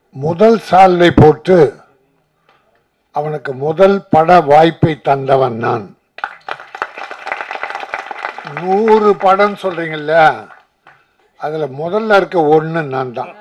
முதல் சால்வை போட்டு அவனுக்கு முதல் பட வாய்ப்பை தந்தவன் நான் நூறு படம் சொல்றீங்கல்ல அதுல முதல்ல இருக்க ஒண்ணு நான் தான்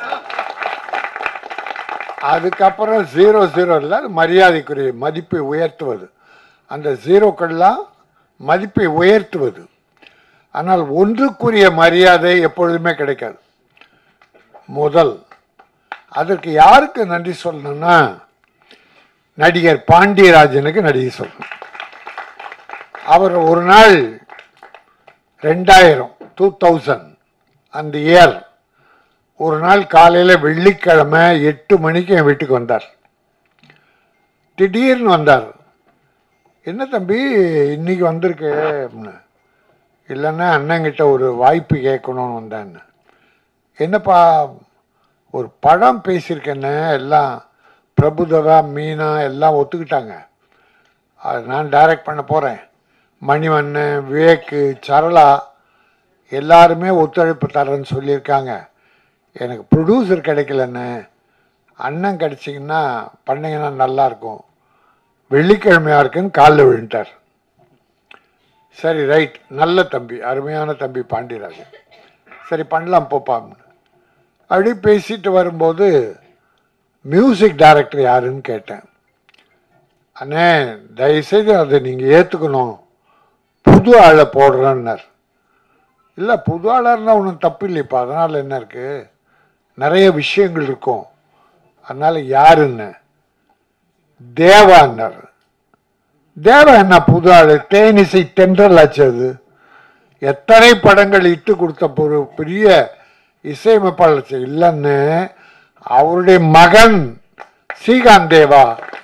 அதுக்கப்புறம் ஜீரோ ஜீரோ இல்லை அது மரியாதைக்குரிய மதிப்பை உயர்த்துவது அந்த ஜீரோக்கள்லாம் மதிப்பை உயர்த்துவது ஆனால் ஒன்றுக்குரிய மரியாதை எப்பொழுதுமே கிடைக்காது முதல் அதற்கு யாருக்கு நன்றி சொல்லணும்னா நடிகர் பாண்டியராஜனுக்கு நன்றி சொல்லணும் அவர் ஒரு நாள் ரெண்டாயிரம் டூ தௌசண்ட் அந்த இயர் ஒரு நாள் காலையில் வெள்ளிக்கிழமை எட்டு மணிக்கு என் வீட்டுக்கு வந்தார் திடீர்னு வந்தார் என்ன தம்பி இன்னைக்கு வந்திருக்கு அப்படின்னு இல்லைன்னா அண்ணங்கிட்ட ஒரு வாய்ப்பு கேட்கணும்னு வந்தேன் என்னப்பா ஒரு படம் பேசியிருக்கேன்னு எல்லாம் பிரபுதவா மீனா எல்லாம் ஒத்துக்கிட்டாங்க அது நான் டைரக்ட் பண்ண போகிறேன் மணிவண்ணன் விவேக்கு சரளா எல்லாருமே ஒத்துழைப்பு தரேன்னு சொல்லியிருக்காங்க எனக்கு ப்ரொடியூசர் கிடைக்கலன்னு அண்ணன் கிடைச்சிங்கன்னா பண்ணீங்கன்னா நல்லாயிருக்கும் வெள்ளிக்கிழமையாக இருக்குன்னு காலில் விழுந்துட்டார் சரி ரைட் நல்ல தம்பி அருமையான தம்பி பாண்டியராஜன் சரி பண்ணலாம் போப்பாம்னு அப்படி பேசிட்டு வரும்போது மியூசிக் டைரக்டர் யாருன்னு கேட்டேன் அண்ணே தயவுசெய்து அதை நீங்கள் ஏற்றுக்கணும் புது ஆளை போடுறேன்னார் இல்லை புது ஆளாக இருந்தால் ஒன்றும் தப்பு இல்லைப்பா அதனால் என்ன இருக்குது நிறைய விஷயங்கள் இருக்கும் அதனால் யாருன்னு தேவான்னார் தேவா என்ன புது ஆளு தேனிசை தென்றல் ஆச்சு அது எத்தனை படங்கள் இட்டு கொடுத்த ஒரு பெரிய இசையமைப்பாளர் இல்லைன்னு அவருடைய மகன் ஸ்ரீகாந்த் தேவா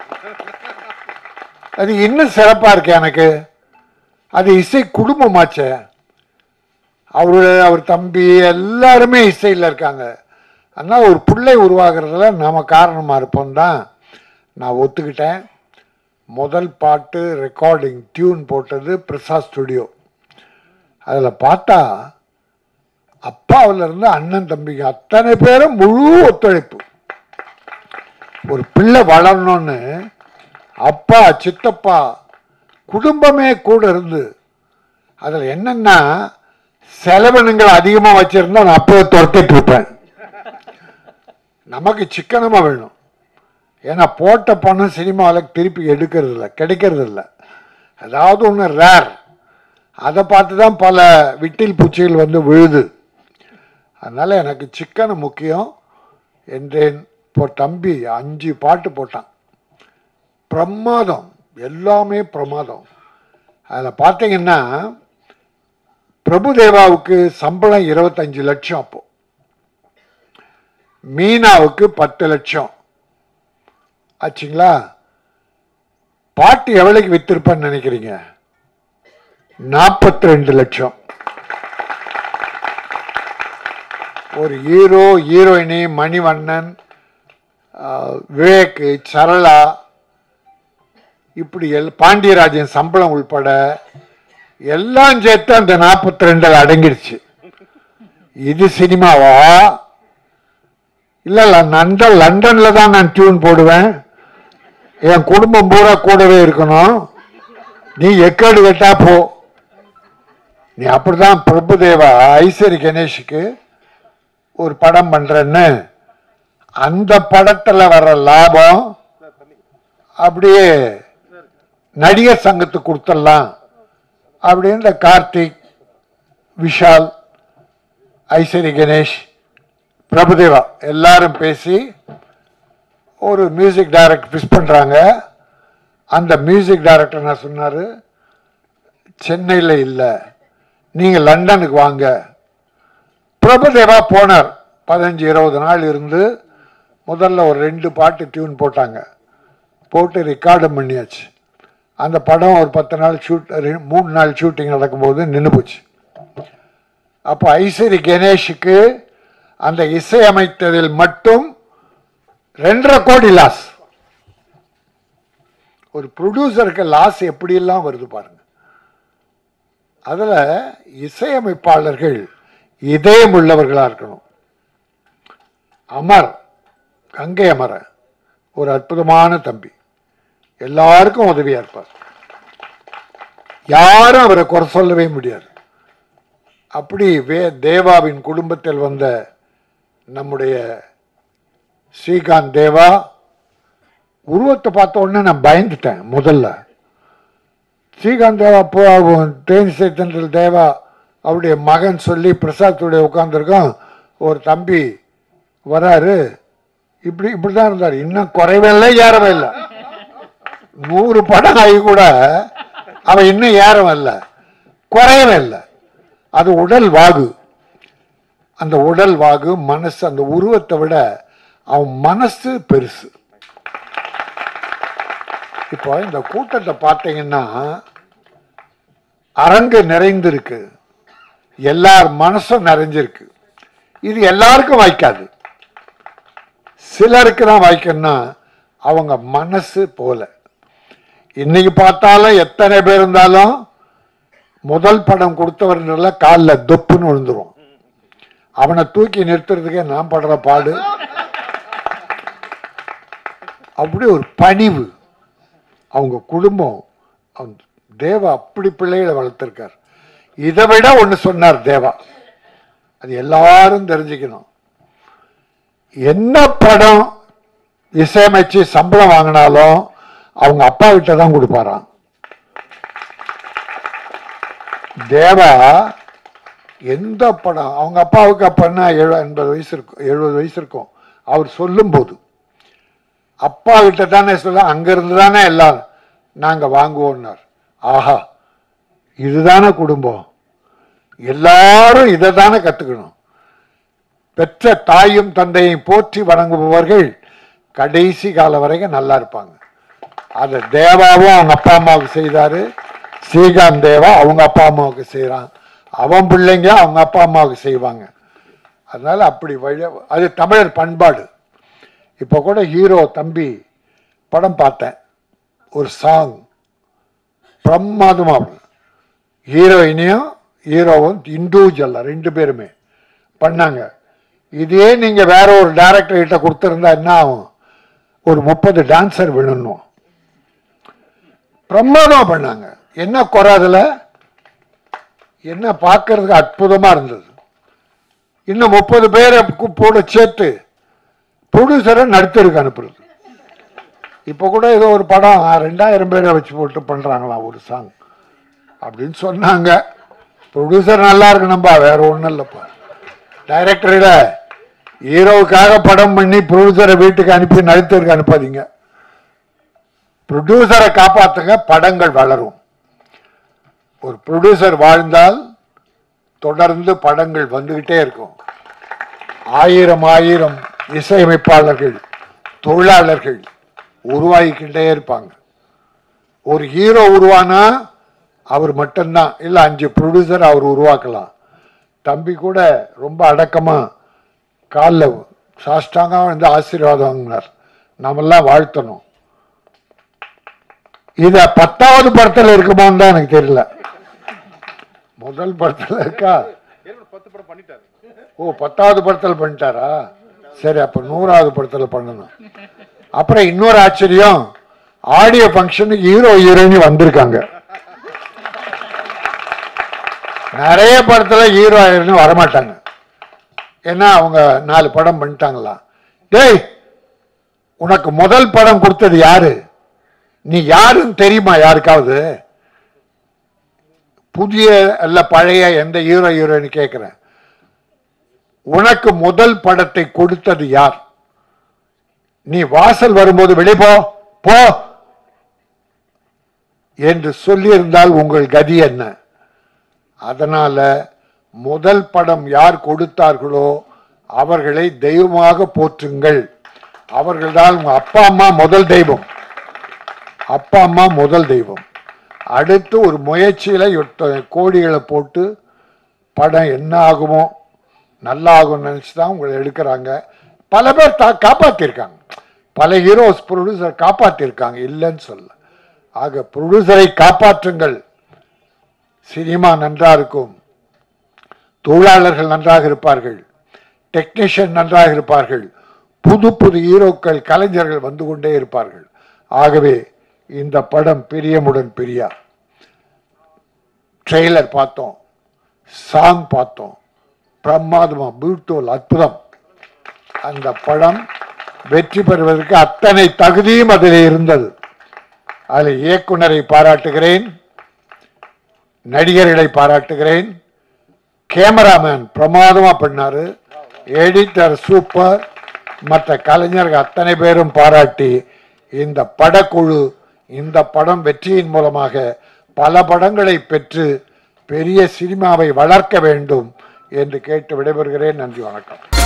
அது இன்னும் சிறப்பா இருக்கு எனக்கு அது இசை குடும்பமாச்சே அவரு அவர் தம்பி எல்லாருமே இசையில் இருக்காங்க அதனால் ஒரு பிள்ளை உருவாகிறதுல நாம காரணமா இருப்போம் தான் நான் ஒத்துக்கிட்டேன் முதல் பாட்டு ரெக்கார்டிங் டியூன் போட்டது பிரசாத் ஸ்டுடியோ அதில் பார்த்தா அப்பாவுல இருந்து அண்ணன் தம்பிங்க அத்தனை பேரும் முழு ஒத்துழைப்பு ஒரு பிள்ளை வளரணும்னு அப்பா சித்தப்பா குடும்பமே கூட இருந்து அதில் என்னன்னா செலவினங்கள் அதிகமாக வச்சிருந்தா நான் அப்பவே துரத்திட்டு இருப்பேன் நமக்கு சிக்கனமாக வேணும் ஏன்னா போட்ட பணம் சினிமாவில் திருப்பி எடுக்கிறது இல்லை கிடைக்கிறது இல்லை அதாவது ஒன்று ரேர் அதை பார்த்து தான் பல விட்டில் பூச்சிகள் வந்து விழுது அதனால் எனக்கு சிக்கனம் முக்கியம் என்றேன் இப்போ தம்பி அஞ்சு பாட்டு போட்டான் பிரமாதம் எல்லாமே பிரமாதம் அதில் பார்த்தீங்கன்னா பிரபுதேவாவுக்கு சம்பளம் இருபத்தஞ்சு லட்சம் அப்போ மீனாவுக்கு பத்து லட்சம் ஆச்சுங்களா பாட்டு எவ்வளவுக்கு வித்திருப்பேன்னு நினைக்கிறீங்க நாற்பத்தி ரெண்டு லட்சம் ஒரு ஹீரோ ஹீரோயினி மணிவண்ணன் ஆஹ், விவேக் சரளா இப்படி எல் பாண்டியராஜன் சம்பளம் உள்பட எல்லாம் சேர்த்து அந்த நாற்பத்தி ரெண்டில் அடங்கிடுச்சு இது சினிமாவா இல்ல லண்டன் லண்டன்ல தான் நான் டியூன் போடுவேன் என் குடும்பம் பூரா கூடவே இருக்கணும் நீ எக்கேடு கட்டா போ நீ அப்படிதான் பிரபுதேவா ஐஸ்வரி கணேஷுக்கு ஒரு படம் பண்றேன்னு அந்த படத்துல வர்ற லாபம் அப்படியே நடிகர் சங்கத்துக்கு கொடுத்துடலாம் அப்படின்னு இந்த கார்த்திக் விஷால் ஐஸ்வரி கணேஷ் பிரபுதேவா எல்லாரும் பேசி ஒரு மியூசிக் டைரக்டர் ஃபிக்ஸ் பண்ணுறாங்க அந்த மியூசிக் டைரக்டர் என்ன சொன்னார் சென்னையில் இல்லை நீங்கள் லண்டனுக்கு வாங்க பிரபுதேவா போனார் பதினஞ்சு இருபது நாள் இருந்து முதல்ல ஒரு ரெண்டு பாட்டு டியூன் போட்டாங்க போட்டு ரெக்கார்டும் பண்ணியாச்சு அந்த படம் ஒரு பத்து நாள் ஷூட் ரெ- மூணு நாள் ஷூட்டிங் நடக்கும்போது நின்று போச்சு அப்போ ஐஸ்வரி கணேஷுக்கு அந்த இசையமைத்ததில் மட்டும் ரெண்டரை கோடி லாஸ் ஒரு ப்ரொடியூசருக்கு லாஸ் எப்படியெல்லாம் வருது பாருங்க அதுல இசையமைப்பாளர்கள் இதயம் உள்ளவர்களா இருக்கணும் அமர் கங்கை அமர ஒரு அற்புதமான தம்பி எல்லாருக்கும் உதவியா இருப்பார் யாரும் அவரை குறை சொல்லவே முடியாது அப்படி வே தேவாவின் குடும்பத்தில் வந்த நம்முடைய ஸ்ரீகாந்த் தேவா உருவத்தை பார்த்த உடனே நான் பயந்துட்டேன் முதல்ல ஸ்ரீகாந்த் தேவா போ தேனிசை தென்றல் தேவா அவருடைய மகன் சொல்லி பிரசாத்துடைய உட்காந்துருக்கோம் ஒரு தம்பி வராரு இப்படி இப்படி தான் இருந்தார் இன்னும் குறைவே இல்லை ஏறவே இல்லை நூறு படம் ஆகி கூட அவன் இன்னும் ஏறவும் இல்லை குறையவே இல்லை அது உடல் வாகு அந்த உடல் வாகு மனசு அந்த உருவத்தை விட அவன் மனசு பெருசு இப்போ இந்த கூட்டத்தை பார்த்தீங்கன்னா அரங்கு நிறைந்திருக்கு எல்லார் மனசும் நிறைஞ்சிருக்கு இது எல்லாருக்கும் வாய்க்காது சிலருக்கு தான் வாய்க்கணும்னா அவங்க மனசு போல இன்னைக்கு பார்த்தாலும் எத்தனை பேர் இருந்தாலும் முதல் படம் கொடுத்தவர்னால காலில் தொப்புன்னு விழுந்துரும் அவனை தூக்கி நிறுத்துறதுக்கே நான் படுற பாடு அப்படி ஒரு பணிவு அவங்க குடும்பம் அவன் தேவா அப்படி பிள்ளைகளை வளர்த்துருக்கார் இதை விட ஒன்று சொன்னார் தேவா அது எல்லாரும் தெரிஞ்சுக்கணும் என்ன படம் இசையமைச்சு சம்பளம் வாங்கினாலும் அவங்க அப்பா கிட்ட தான் கொடுப்பாராம் தேவா எந்த படம் அவங்க அப்பாவுக்கு அப்பன்னா எழு எண்பது வயசு இருக்கும் எழுபது வயசு இருக்கும் அவர் சொல்லும்போது அப்பா கிட்ட தானே சொல்ல அங்கிருந்து தானே எல்லாம் நாங்க வாங்குவோம்னார் ஆஹா இதுதானே குடும்பம் எல்லாரும் இதை தானே கத்துக்கணும் பெற்ற தாயும் தந்தையும் போற்றி வணங்குபவர்கள் கடைசி காலம் வரைக்கும் நல்லா இருப்பாங்க அதை தேவாவும் அவங்க அப்பா அம்மாவுக்கு செய்தாரு ஸ்ரீகாந்த் தேவா அவங்க அப்பா அம்மாவுக்கு செய்கிறான் அவன் பிள்ளைங்க அவங்க அப்பா அம்மாவுக்கு செய்வாங்க அதனால அப்படி வழி அது தமிழர் பண்பாடு இப்போ கூட ஹீரோ தம்பி படம் பார்த்தேன் ஒரு சாங் பிரமாதமாக ஹீரோயினையும் ஹீரோவும் இண்டிவிஜுவலாக ரெண்டு பேருமே பண்ணாங்க இதே நீங்கள் வேற ஒரு டைரக்டர் கிட்ட கொடுத்துருந்தா என்ன ஆகும் ஒரு முப்பது டான்சர் விழணும் பிரமாதம் பண்ணாங்க என்ன குறை அதுல என்ன பார்க்கறதுக்கு அற்புதமா இருந்தது இன்னும் முப்பது பேரை கு- போட சேர்த்து ப்ரொடியூசரை நடுத்தருக்கு அனுப்புறது இப்போ கூட ஏதோ ஒரு படம் ஆ, ரெண்டாயிரம் பேரை வச்சு போட்டு பண்றாங்களாம் ஒரு சாங் அப்படின்னு சொன்னாங்க ப்ரொடியூசர் நல்லா இருக்கணும்பா வேற ஒன்றும் இல்லைப்பா டைரக்டரில் ஹீரோவுக்காக படம் பண்ணி ப்ரொடியூசரை வீட்டுக்கு அனுப்பி நடுத்தருக்கு அனுப்பாதீங்க ப்ரொடியூசரை காப்பாத்துங்க படங்கள் வளரும் ஒரு ப்ரொடியூசர் வாழ்ந்தால் தொடர்ந்து படங்கள் வந்துகிட்டே இருக்கும் ஆயிரம் ஆயிரம் இசையமைப்பாளர்கள் தொழிலாளர்கள் உருவாகிக்கிட்டே இருப்பாங்க ஒரு ஹீரோ உருவானா அவர் மட்டும்தான் இல்லை அஞ்சு ப்ரொடியூசர் அவர் உருவாக்கலாம் தம்பி கூட ரொம்ப அடக்கமா காலில் சாஷ்டாங்க வந்து ஆசீர்வாதம் வாங்கினார் நாமெல்லாம் வாழ்த்தணும் இத பத்தாவது படத்துல இருக்குமான்னு தான் எனக்கு தெரியல முதல் படத்துல இருக்கா பத்து படம் பண்ணிட்டாரு ஓ பத்தாவது படத்துல பண்ணிட்டாரா சரி அப்ப நூறாவது படத்துல பண்ணணும் அப்புறம் இன்னொரு ஆச்சரியம் ஆடியோ ஃபங்க்ஷனுக்கு ஹீரோ ஹீரோயினி வந்திருக்காங்க நிறைய படத்துல ஹீரோ ஹீரோயினி வரமாட்டாங்க ஏன்னா அவங்க நாலு படம் பண்ணிட்டாங்களா டேய் உனக்கு முதல் படம் கொடுத்தது யாரு நீ யாருன்னு தெரியுமா யாருக்காவது புதிய அல்ல பழைய எந்த ஹீரோ ஹீரோயின் கேட்கிறேன் உனக்கு முதல் படத்தை கொடுத்தது யார் நீ வாசல் வரும்போது வெளியே போ போ என்று சொல்லியிருந்தால் உங்கள் கதி என்ன அதனால முதல் படம் யார் கொடுத்தார்களோ அவர்களை தெய்வமாக போற்றுங்கள் அவர்கள்தான் உங்க அப்பா அம்மா முதல் தெய்வம் அப்பா அம்மா முதல் தெய்வம் அடுத்து ஒரு முயற்சியில எட்டு கோடிகளை போட்டு படம் என்ன ஆகுமோ நல்லா ஆகும்னு நினச்சி தான் உங்களை எடுக்கிறாங்க பல பேர் தா காப்பாற்றிருக்காங்க பல ஹீரோஸ் ப்ரொடியூசர் காப்பாற்றிருக்காங்க இல்லைன்னு சொல்ல ஆக ப்ரொடியூசரை காப்பாற்றுங்கள் சினிமா நன்றா இருக்கும் தொழிலாளர்கள் நன்றாக இருப்பார்கள் டெக்னீஷியன் நன்றாக இருப்பார்கள் புது புது ஹீரோக்கள் கலைஞர்கள் வந்து கொண்டே இருப்பார்கள் ஆகவே இந்த படம் பிரியமுடன் பிரியா ட்ரெய்லர் பார்த்தோம் சாங் பார்த்தோம் பிரமாதமா பியூட்டிஃபுல் அற்புதம் அந்த படம் வெற்றி பெறுவதற்கு அத்தனை தகுதியும் அதில் இருந்தது அதில் இயக்குனரை பாராட்டுகிறேன் நடிகர்களை பாராட்டுகிறேன் கேமராமேன் பிரமாதமா பண்ணாரு எடிட்டர் சூப்பர் மற்ற கலைஞர்கள் அத்தனை பேரும் பாராட்டி இந்த படக்குழு இந்த படம் வெற்றியின் மூலமாக பல படங்களை பெற்று பெரிய சினிமாவை வளர்க்க வேண்டும் என்று கேட்டு விடைபெறுகிறேன் நன்றி வணக்கம்